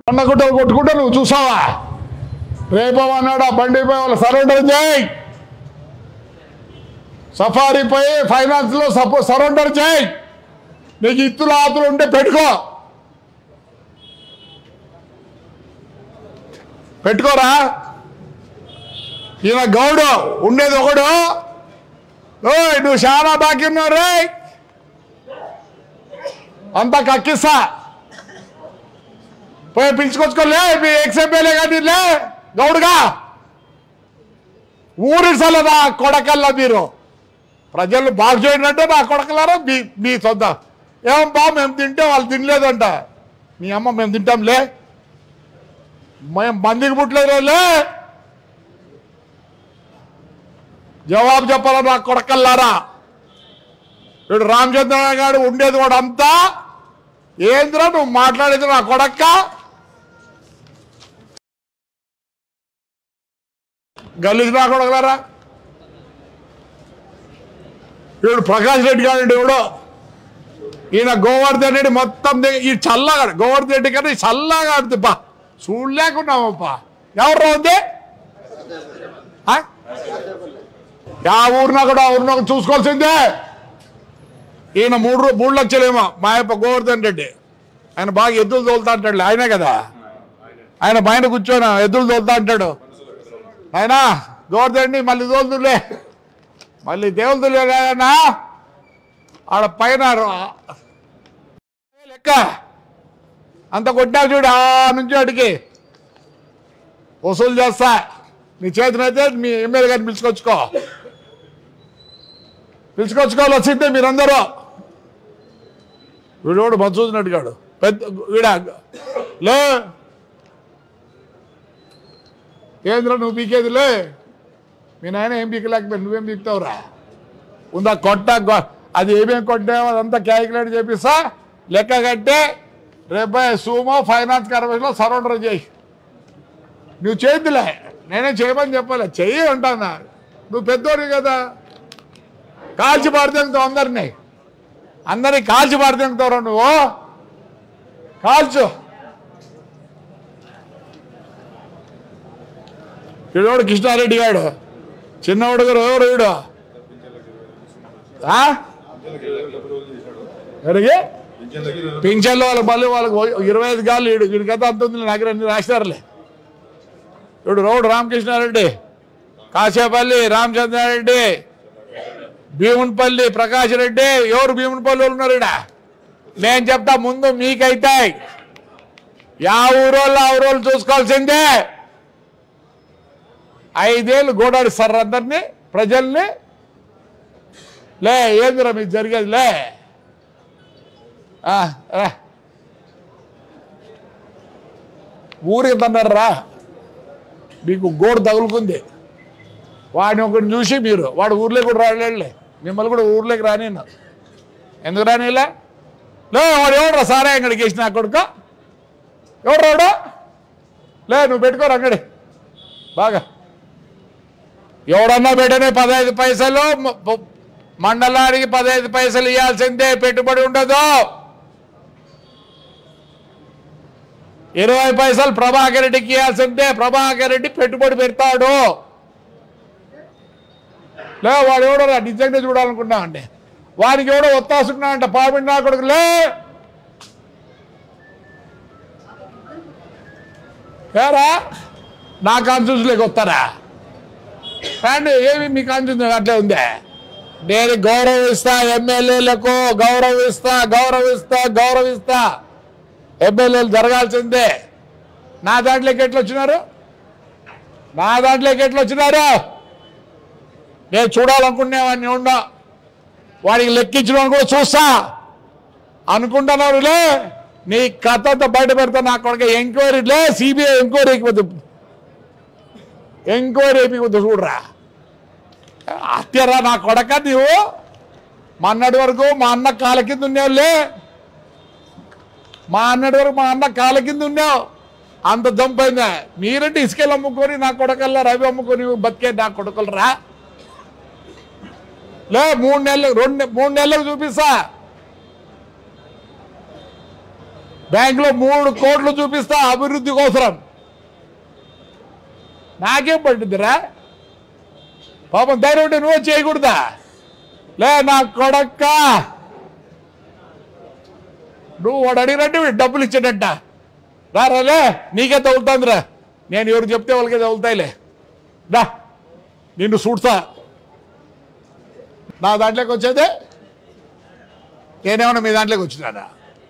కొండగుట్టలు కొట్టుకుంటే నువ్వు చూసావా రేపు అన్నాడు ఆ బండి పోయి వాళ్ళు సరెండర్ చేయి సఫారీ పోయి ఫైనాన్స్లో సపో సరెండర్ చేయి నీకు ఇత్తులు ఆతులు ఉంటే పెట్టుకో పెట్టుకోరా ఈయన గౌడు ఉండేది ఒకడు ఓయ్ నువ్వు చాలా బాకీ ఉన్నావు రే అంతా కక్కిస్తా పోయి పిలుచుకొచ్చుకోలే మీ ఎక్స్ఎంఎల్ఏ కానీ లే గౌడుగా ఊరి సలదా కొడకల్లా మీరు ప్రజలు బాగు చేయండి నా కొడకలారా మీ మీ సొంత ఏం బా మేము తింటే వాళ్ళు తినలేదంట మీ అమ్మ మేము తింటాంలే మేము మందికి పుట్టలేదులే జవాబు చెప్పాలా నా కొడకల్లారా ఇప్పుడు రామచంద్ర గారు ఉండేది కూడా అంతా ఏంద్రా నువ్వు మాట్లాడేది నా కొడక్క గలీజ్ నా కొడకలారా ఇప్పుడు ప్రకాష్ రెడ్డి గారు ఎవడో ఈయన గోవర్ధన్ రెడ్డి మొత్తం ది- ఈ చల్లగా గోవర్ధన్ రెడ్డి కానీ చల్లగా ఆడుతుంది బా చూడలేకున్నామప్పా ఎవరు ఉంది ఆ? యా ఊరినా కూడా ఆ ఊరినా కూడా చూసుకోవాల్సిందే ఈయన మూడు రూ- మూడు లక్షలేమో మా యొక్క గోవర్ధన్ రెడ్డి ఆయన బాగా ఎద్దులు తోలుతా అంటాడు ఆయనే కదా ఆయన పైన కూర్చొని ఎద్దులు తోలుతా అంటాడు ఆయన గోవర్ధన్ రెడ్డి మళ్ళీ తోలుతులే మళ్ళీ దేవుతులే కాదన్నా ఆడ పైన ర- లెక్క అంత కొట్టావు చూడు ఆ నుంచి అడిగి వసూలు చేస్తా నీ చేతినైతే మీ ఎమ్మెల్యే గారిని పిలుచుకొచ్చుకో పిలుచుకొచ్చుకోవాలి వచ్చిందే మీరందరూ వీడు కూడా మంచి అడిగాడు పెద్ద వీడ లే ఏంద్రా నువ్వు పీకేదిలే మీ నాయన ఏం పీకలేకపోయి నువ్వేం పీకుతావురా ఉందా కొట్ట గొ- అది ఏమేమి కొట్టావో అదంతా క్యాలిక్యులేట్ చేపిస్తా లెక్క కట్టే రేపు సూమో ఫైనాన్స్ కార్పొరేషన్లో సరెండర్ చేయి నువ్వు చేద్దులే నేనే చేయమని చెప్పలే చెయ్యి అంటానా నువ్వు పెద్దోడి కదా కాల్చి పాడుతుంటావు అందరినీ అందరినీ కాల్చి పాడుతుంటావురా నువ్వు కాల్చు వీడోడు కృష్ణారెడ్డి గాడు చిన్నవాడు గారు ఎవరు వీడు ఆ? ఎవరికి పింఛన్లు వాళ్ళకి మళ్ళీ వాళ్ళకి ఓ- ఇరవై ఐదు గాలు వీడు వీడి కథ అంత ఉంది నాకు అన్ని రాసినారులే ఇప్పుడు రోడ్డు రామకృష్ణారెడ్డి కాసేపల్లి రామచంద్రారెడ్డి భీమునిపల్లి ప్రకాష్ రెడ్డి ఎవరు భీమునిపల్లి వాళ్ళు ఉన్నారు ఈడ నేను చెప్తా ముందు మీకైతే యా ఊరోళ్ళు ఆ ఊరోళ్ళు చూసుకోవాల్సిందే ఐదేళ్ళు గోడాడిస్తారు అందరినీ ప్రజల్ని లే ఏందిరా మీకు జరిగేది లే ఆ, రా. ఊరికి తన్నారు రా మీకు గోడు తగులుకుంది వాడిని ఒకటి చూసి మీరు వాడు ఊర్లోకి కూడా రాలేడులే మిమ్మల్ని కూడా ఊర్లోకి రానిన్నా ఎందుకు రానిలే లే వాడు ఎవడు సారా అంగడికి వేసిన కొడుక ఎవడు రాడు లే నువ్వు పెట్టుకోరు అంగడి బాగా ఎవడన్నా పెట్టనే పదహైదు పైసలు మ- మ- మండలానికి పదహైదు పైసలు ఇవ్వాల్సిందే పెట్టుబడి ఉండదు ఇరవై పైసలు ప్రభాకర్ రెడ్డికి ఇవ్వాల్సిందే ప్రభాకర్ రెడ్డి పెట్టుబడి పెడతాడు లే వాడు ఎవడో రా నిజంగా చూడాలనుకున్నా అంటే వానికి ఎవడో ఒత్తాసుకున్నా అంట పాపిడి నా కొడుకు లే ఏరా నా కాన్స్టిట్యూన్సీలోకి వస్తారా అండి ఏమి మీ కాన్స్టిట్యూన్సీ అట్లే ఉందే నేను గౌరవిస్తా ఎమ్మెల్యేలకు గౌరవిస్తా గౌరవిస్తా గౌరవిస్తా ఎమ్మెల్యేలు జరగాల్సిందే నా దాంట్లోకి ఎట్లా వచ్చినారు నా దాంట్లోకి ఎట్లా వచ్చినారు నేను చూడాలనుకునేవాడిని ఉండ వాడికి లెక్కించడం కూడా చూస్తా అనుకుంటున్నారులే నీ కథ అంతా బయట పెడతా నా కొడుకు ఎంక్వైరీలే సిబిఐ ఎంక్వైరీకి వద్దు ఎంక్వైరీ అయిపోతుంది చూడరా హత్యరా నా కొడక నీవు మొన్నటి వరకు మా అన్న కాల కింద ఉన్నావులే మా అన్నటి వరకు మా అన్న కాల కింద ఉన్నావు అంత జంపైందా మీరంటే ఇసుకలు అమ్ముకొని నా కొడకల్లా రవి అమ్ముకొని బతికే నా కొడుకులు రా లే మూడు నెలలు రెండు మూడు నెలలకు చూపిస్తా బ్యాంకులో మూడు కోట్లు చూపిస్తా అభివృద్ధి కోసరం నాకేం పట్టిందిరా పాపం ధైర్యం ఉంటే నువ్వే చేయకూడదా లే నా కొడక్క నువ్వు వాడు అడిగినట్టు వీడు డబ్బులు ఇచ్చాడంట రా రాలే నీకే తగులుతుందిరా నేను ఎవరు చెప్తే వాళ్ళకే తగులుతాయిలే రా నిన్ను చూడతా నా దాంట్లోకి వచ్చేదే నేనేమన్నా మీ దాంట్లోకి వచ్చినానా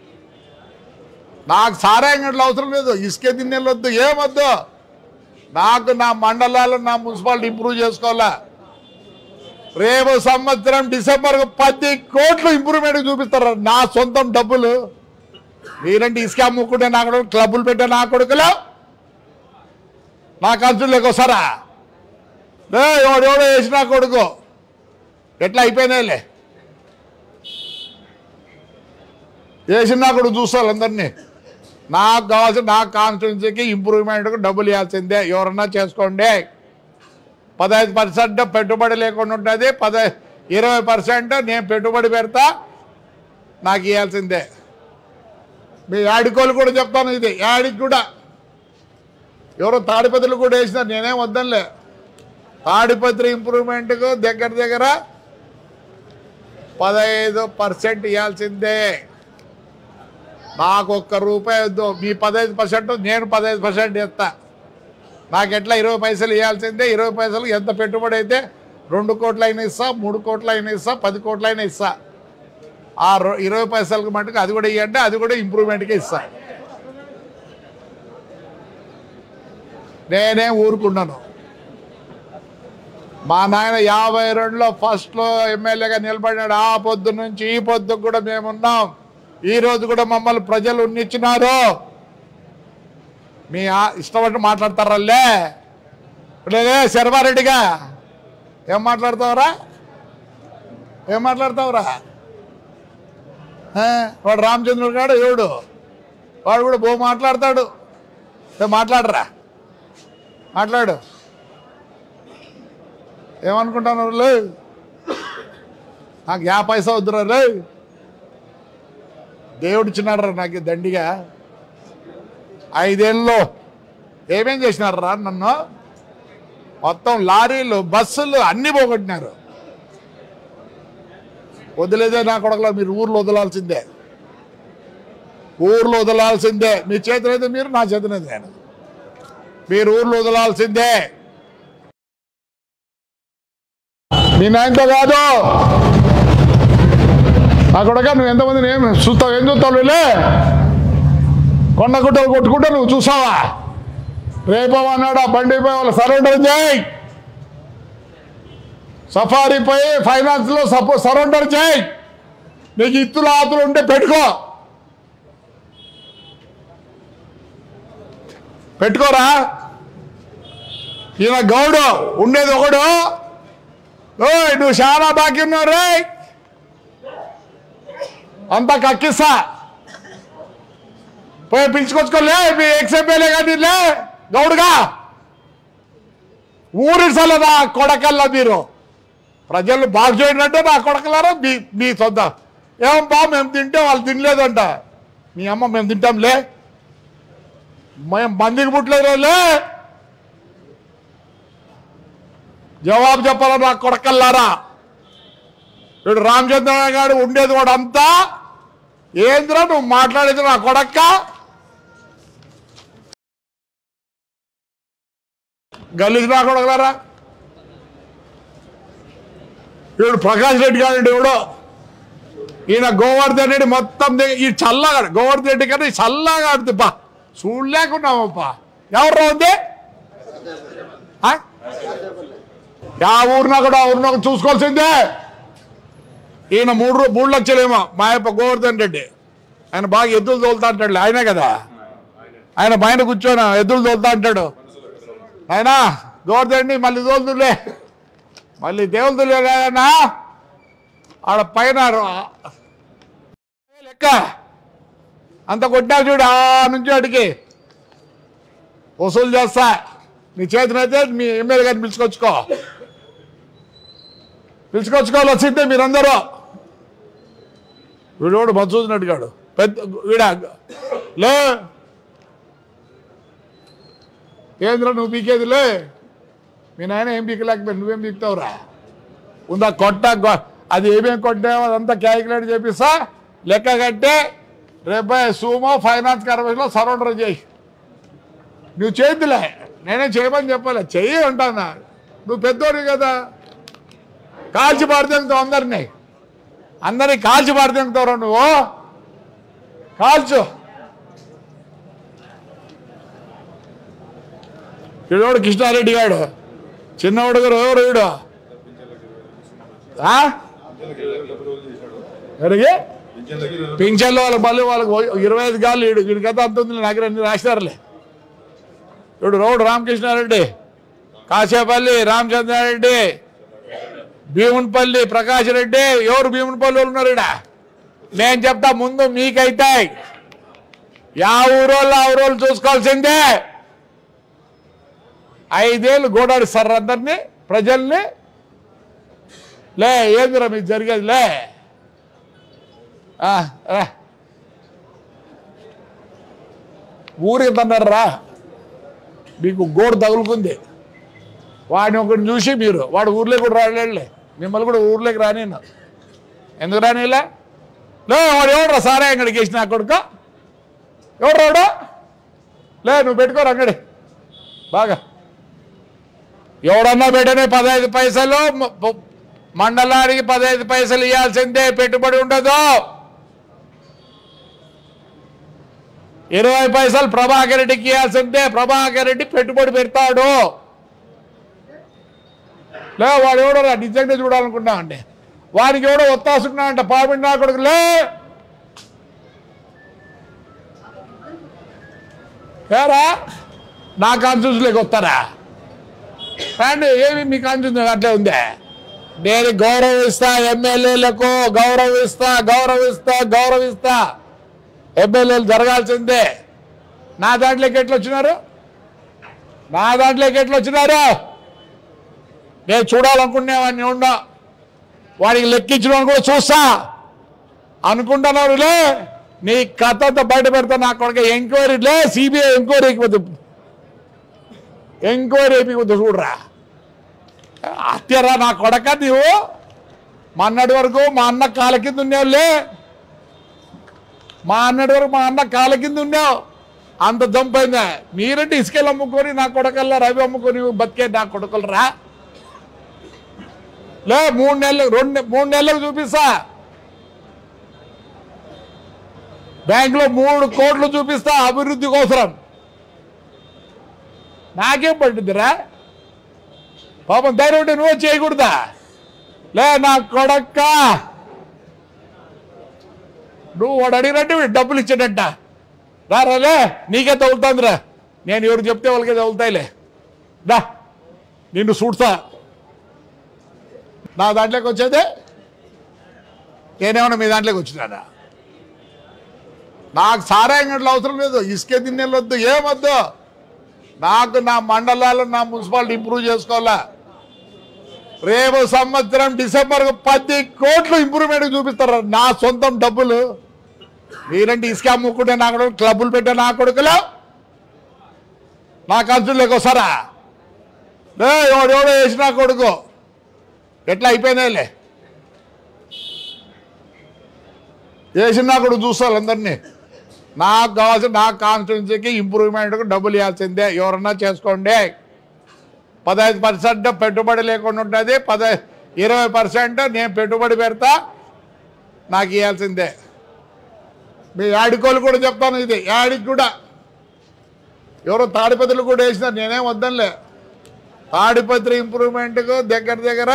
నాకు సారాయం గంటలు అవసరం లేదు ఇసుకే తిన్నేళ్ళు వద్దు ఏమొద్దు నాకు నా మండలాలు నా మున్సిపాలిటీ ఇంప్రూవ్ చేసుకోవాలా రేపు సంవత్సరం డిసెంబర్ పది కోట్లు ఇంప్రూవ్మెంట్ చూపిస్తారు నా సొంతం డబ్బులు మీరంటే ఇసుక అమ్ముకుంటే నా కొడుకు క్లబ్బులు పెట్టే నా కొడుకులు నా ఖర్చులు వస్తారా ఏ ఎవడెవడో వేసి నా కొడుకు ఎట్లా అయిపోయినాయిలే వేసిన నా కొడుకు చూస్తారు అందరినీ నాకు కావాల్సిన నా కాన్స్టిట్యున్సీకి ఇంప్రూవ్మెంట్కి డబ్బులు ఇవ్వాల్సిందే ఎవరన్నా చేసుకోండి పదహైదు పర్సెంట్ పెట్టుబడి లేకుండా ఉంటుంది పద ఇరవై పర్సెంట్ నేను పెట్టుబడి పెడతా నాకు ఇవ్వాల్సిందే మీ యాడికోళ్ళు కూడా చెప్తాను ఇది యాడికి కూడా ఎవరో తాడిపత్రులు కూడా వేసినారు నేనేం వద్దనులే తాడిపత్రి ఇంప్రూవ్మెంట్కు దగ్గర దగ్గర పదహైదు పర్సెంట్ ఇవ్వాల్సిందే నాకు ఒక్క రూపాయి వద్దు మీ పదహైదు పర్సెంట్ నేను పదహైదు పర్సెంట్ ఇస్తా నాకు ఎట్లా ఇరవై పైసలు ఇవ్వాల్సిందే ఇరవై పైసలు ఎంత పెట్టుబడి అయితే రెండు కోట్ల అయినా ఇస్తా మూడు కోట్ల అయినా ఇస్తా పది కోట్ల అయినా ఇస్తా ఆ రొ- ఇరవై పైసలకు మటుకు అది కూడా ఇవ్వండి అది కూడా ఇంప్రూవ్మెంట్కి ఇస్తా నేనే ఊరుకున్నాను మా నాయన యాభై రెండులో ఫస్ట్లో ఎమ్మెల్యేగా నిలబడినాడు ఆ పొద్దు నుంచి ఈ పొద్దు కూడా మేమున్నాం ఈ రోజు కూడా మమ్మల్ని ప్రజలు ఉన్నిచ్చినారు మీ ఆ- ఇష్టపడి మాట్లాడతారల్లే లేదే శర్వారెడ్డిగా ఏం మాట్లాడతావురా ఏం మాట్లాడతావురా ఆ, వాడు రామచంద్రుడు గాడు ఎవడు వాడు కూడా బో మాట్లాడతాడు ఏ, మాట్లాడరా మాట్లాడు ఏమనుకుంటాను లే నాకు యా పైసా వద్దురా రే దేవుడు ఇచ్చినాడు నాకు ఈ దండిగా ఐదేళ్ళలో ఏమేం చేసినారు రా నన్ను మొత్తం లారీలు బస్సులు అన్నీ పోగొట్టినారు వదిలేదే నా కొడకలా మీరు ఊర్లో వదలాల్సిందే ఊర్లో వదలాల్సిందే మీ చేతనైతే మీరు నా చేతనైతే నేను మీరు ఊర్లో వదలాల్సిందే నీ నాయనతో కాదు నా కొడక నువ్వు ఎంతమందిని ఏం చూస్తావు ఏం చూస్తావు వీళ్ళే కొండ గుట్టలు కొట్టుకుంటే నువ్వు చూసావా రేపు అన్నాడు ఆ బండిపై వాళ్ళు సరెండర్ చేయి సఫారీపై ఫైనాన్స్లో సపో సరెండర్ చేయి నీకు ఇత్తులు ఆతులు ఉంటే పెట్టుకో పెట్టుకోరా ఈయన గౌడు ఉండేది ఒకడు ఓయ్ నువ్వు చాలా బాకీ ఉన్నావు రే అంతా కక్కిస్తా పోయి పిలుచుకొచ్చుకోలే మీ ఎక్స్ఎంపీలే కానీ లే గౌడుగా ఊరిసల నా కొడకల్లా మీరు ప్రజలు బాగు చేయడంటే నా కొడకలారా మీ మీ సొంత ఏం బా మేము తింటే వాళ్ళు తినలేదంట మీ అమ్మ మేము తింటాంలే మేము మందికి పుట్టలేదులే జవాబు చెప్పాలా నా కొడకల్లారా వీడు రామచంద్ర గారు ఉండేది కూడా అంతా ఏంద్రా నువ్వు మాట్లాడేది నా కొడక్క గలీజ్ నా కొడకలారా వీడు ప్రకాష్ రెడ్డి గారు ఎవడో ఈయన గోవర్ధన్ రెడ్డి మొత్తం దిగ- ఈ చల్లగా గోవర్ధన్ రెడ్డి కానీ చల్లగా ఆడుతుంది బా చూడలేకున్నామప్పా ఎవరు ఉంది ఆ? యా ఊరినా కూడా ఊరినా కూడా చూసుకోవాల్సిందే ఈయన మూడు రూ- మూడు లక్షలేమో మా యొక్క గోవర్ధన్ రెడ్డి ఆయన బాగా ఎద్దులు తోలుతా అంటాడు ఆయనే కదా ఆయన పైన కూర్చొని ఎద్దులు తోలుతా అంటాడు ఆయన గోవర్ధన్ రెడ్డి మళ్ళీ తోలుతులే మళ్ళీ దేవులు తోలేనా ఆడ పైన ర- లెక్క అంత కొట్టా చూడు ఆ నుంచి అడిగి వసూలు చేస్తా నీ చేతినైతే మీ ఎమ్మెల్యే గారిని పిలుచుకొచ్చుకో పిలుచుకొచ్చుకోవాలి వచ్చిందే మీరందరూ వీడోడు మసూదినట్టు గాడు పెద్ద వీడ లే ఏంద్రా నువ్వు పీకేదిలే మీ నాయన ఏం పీకలేకపోయి నువ్వేం పీకుతావురా ఉందా కొట్ట గొ- అది ఏమేమి కొట్టావో అదంతా క్యాలిక్యులేట్ చేపిస్తా లెక్క కట్టే రేపు సూమో ఫైనాన్స్ కార్పొరేషన్లో సరౌండర్ చేయి నువ్వు చేద్దులే నేనే చేయమని చెప్పలే చెయ్యి అంటానా నువ్వు పెద్దోడు కదా కాల్చి పడితేంగుతావు అందరినీ అందరినీ కాల్చి పడితేంగుతావు నువ్వు కాల్చు ఈడోడు కృష్ణారెడ్డి గాడు చిన్నవాడు గారు ఎవరు వీడు ఆ? ఎవరికి పింఛన్లో వాళ్ళకి మళ్ళీ వాళ్ళకి ఓ- ఇరవై ఐదు గాలు వీడు వీడి కథ అంత ఉంది నాకు అన్ని రాసినారులే ఇప్పుడు రోడ్ రామకృష్ణారెడ్డి కాసేపల్లి రామచంద్రారెడ్డి భీమునిపల్లి ప్రకాష్ రెడ్డి ఎవరు భీమునిపల్లి వాళ్ళు ఉన్నారు ఈడ నేను చెప్తా ముందు మీకైతే యా ఊరోళ్ళు ఆ ఊరోళ్ళు చూసుకోవాల్సిందే ఐదేళ్ళు గోడాడిస్తారు అందరినీ ప్రజల్ని లే ఏందిరా మీకు జరిగేది లే ఆ, రా. ఊరికి తన్నారా మీకు గోడు తగులుకుంది వాడిని ఒకటి చూసి మీరు వాడు ఊర్లోకి కూడా రాలేళ్ళే మిమ్మల్ని కూడా ఊర్లోకి రాని ఎందుకు రానిలే లే వాడు ఎవడరా సారా అంగడికి వేసిన కొడుకు ఎవడు రాడు లే నువ్వు పెట్టుకోరు అంగడి బాగా ఎవడన్నా పెట్టనే పదహైదు పైసలు మ- మ- మండలానికి పదహైదు పైసలు ఇవ్వాల్సిందే పెట్టుబడి ఉండదు ఇరవై పైసలు ప్రభాకర్ రెడ్డికి ఇవ్వాల్సిందే ప్రభాకర్ రెడ్డి పెట్టుబడి పెడతాడు లే వాడు ఎవడో రా, నిజంగా చూడాలనుకున్నా అండి వానికి ఎవడో ఒత్తాసుకున్నా అంట పాపిడి నా కొడుకు లే ఏరా నా కాన్స్టిట్యూన్సీలోకి వస్తారా రండి ఏమి మీ కాన్స్టిట్యూన్సీ అట్లే ఉందే నేను గౌరవిస్తా ఎమ్మెల్యేలకు గౌరవిస్తా గౌరవిస్తా గౌరవిస్తా ఎమ్మెల్యేలు జరగాల్సిందే నా దాంట్లోకి ఎట్లా వచ్చినారు నా దాంట్లోకి ఎట్లా వచ్చినారు నేను చూడాలనుకునేవాడిని ఉండా వాడికి లెక్కించడం కూడా చూస్తా అనుకుంటున్నారు లే నీ కథ అంతా బయట పెడతా నా కొడుకు ఎంక్వైరీ లే సిబిఐ ఎంక్వైరీ అయిపోతుంది ఎంక్వైరీ అయిపోతుంది చూడరా హత్యరా నా కొడక నీవు మా అన్నటి వరకు మా అన్న కాల కింద ఉన్నావులే మా అన్నటి వరకు మా అన్న కాల కింద ఉన్నావు అంత జంపైందా మీరంటే ఇసుకలు అమ్ముకొని నా కొడకల్లా రవి అమ్ముకొని బతికే నా కొడుకులు రా లే మూడు నెలలు రెండు నె- మూడు నెలలకు చూపిస్తా బ్యాంకులో మూడు కోట్లు చూపిస్తా అభివృద్ధి కోసరం నాకేం పట్టిందిరా పాపం ధైర్యం ఉంటే నువ్వే చేయకూడదా లే నా కొడక్క నువ్వు వాడు అడిగినట్టు వీడు డబ్బులు ఇచ్చాడంట రా రాలే నీకే తగులుతుందిరా నేను ఎవరు చెప్తే వాళ్ళకే తగులుతాయిలే దా నిన్ను చూడతా నా దాంట్లోకి వచ్చేదే నేనేమన్నా మీ దాంట్లోకి వచ్చినానా నాకు సారాయం గంటలు అవసరం లేదు ఇసుకే తిన్నేళ్ళు వద్దు ఏమొద్దు నాకు నా మండలాలు నా మున్సిపాలిటీ ఇంప్రూవ్ చేసుకోవాలా రేపు సంవత్సరం డిసెంబర్ పది కోట్లు ఇంప్రూవ్మెంట్ చూపిస్తారు నా సొంతం డబ్బులు మీరంటే ఇసుక అమ్ముకుంటే నా కొడుకు క్లబ్బులు పెట్టే నా కొడుకులు నా కన్సుల్లోకి వస్తారా లే ఎవడెవడో వేసి నా కొడుకు ఎట్లా అయిపోయినాయిలే వేసిన నా కొడుకు చూస్తారు అందరినీ నాకు కావాల్సిన నా కాన్స్టిట్యున్సీకి ఇంప్రూవ్మెంట్కి డబ్బులు ఇవ్వాల్సిందే ఎవరన్నా చేసుకోండి పదహైదు పర్సెంట్ పెట్టుబడి లేకుండా ఉంటుంది పద ఇరవై పర్సెంట్ నేను పెట్టుబడి పెడతా నాకు ఇవ్వాల్సిందే మీ యాడికోలు కూడా చెప్తాను ఇది యాడికి కూడా ఎవరో తాడిపత్రులు కూడా వేసినారు నేనేం వద్దనులే తాడిపత్రి ఇంప్రూవ్మెంట్కు దగ్గర దగ్గర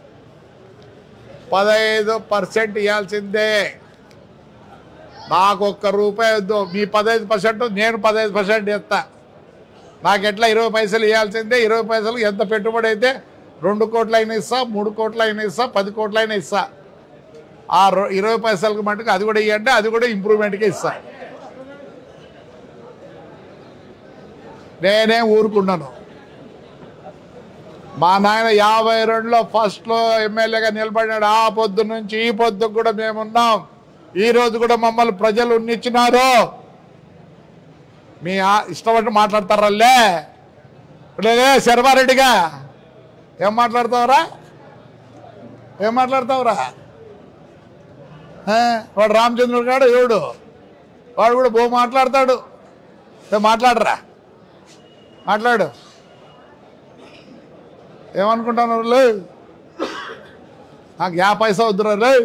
పదహైదు పర్సెంట్ ఇవ్వాల్సిందే నాకు ఒక్క రూపాయి వద్దు మీ పదహైదు పర్సెంట్ నేను పదహైదు పర్సెంట్ ఇస్తా నాకు ఎట్లా ఇరవై పైసలు ఇవ్వాల్సిందే ఇరవై పైసలు ఎంత పెట్టుబడి అయితే రెండు కోట్లు అయినా ఇస్తా మూడు కోట్లు అయినా ఇస్తా పది కోట్లు అయినా ఇస్తా ఆ రొ- ఇరవై పైసలకు మటుకు అది కూడా ఇవ్వండి అది కూడా ఇంప్రూవ్మెంట్కే ఇస్తా నేనే ఊరుకున్నాను మా నాయన యాభై రెండులో ఫస్ట్లో ఎమ్మెల్యేగా నిలబడినాడు ఆ పొద్దు నుంచి ఈ పొద్దు కూడా మేమున్నాం ఈ రోజు కూడా మమ్మల్ని ప్రజలు ఉన్నిచ్చినారు మీ ఆ- ఇష్టపడి మాట్లాడతారల్లే లేదే శర్మారెడ్డిగా ఏం మాట్లాడతావురా ఏం మాట్లాడతావురా ఆ, వాడు రామచంద్రుడు గాడు ఎవడు వాడు కూడా బో మాట్లాడతాడు ఏ, మాట్లాడరా మాట్లాడు ఏమనుకుంటున్నారు లే నాకు యా పైసా వద్దురా లే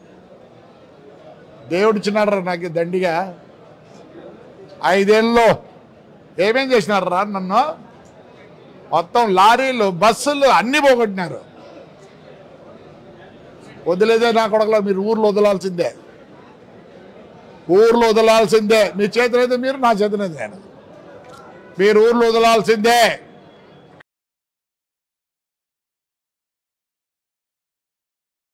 దేవుడు ఇచ్చినాడు రా నాకు ఈ దండిగా ఐదేళ్ళలో ఏమేం చేసినారు రా నన్ను మొత్తం లారీలు బస్సులు అన్నీ పోగొట్టినారు వదిలేదే నా కొడకలో మీరు ఊర్లో వదలాల్సిందే ఊర్లో వదలాల్సిందే మీ చేతులైతే మీరు నా చేతులైతే నేను మీరు ఊర్లో వదలాల్సిందే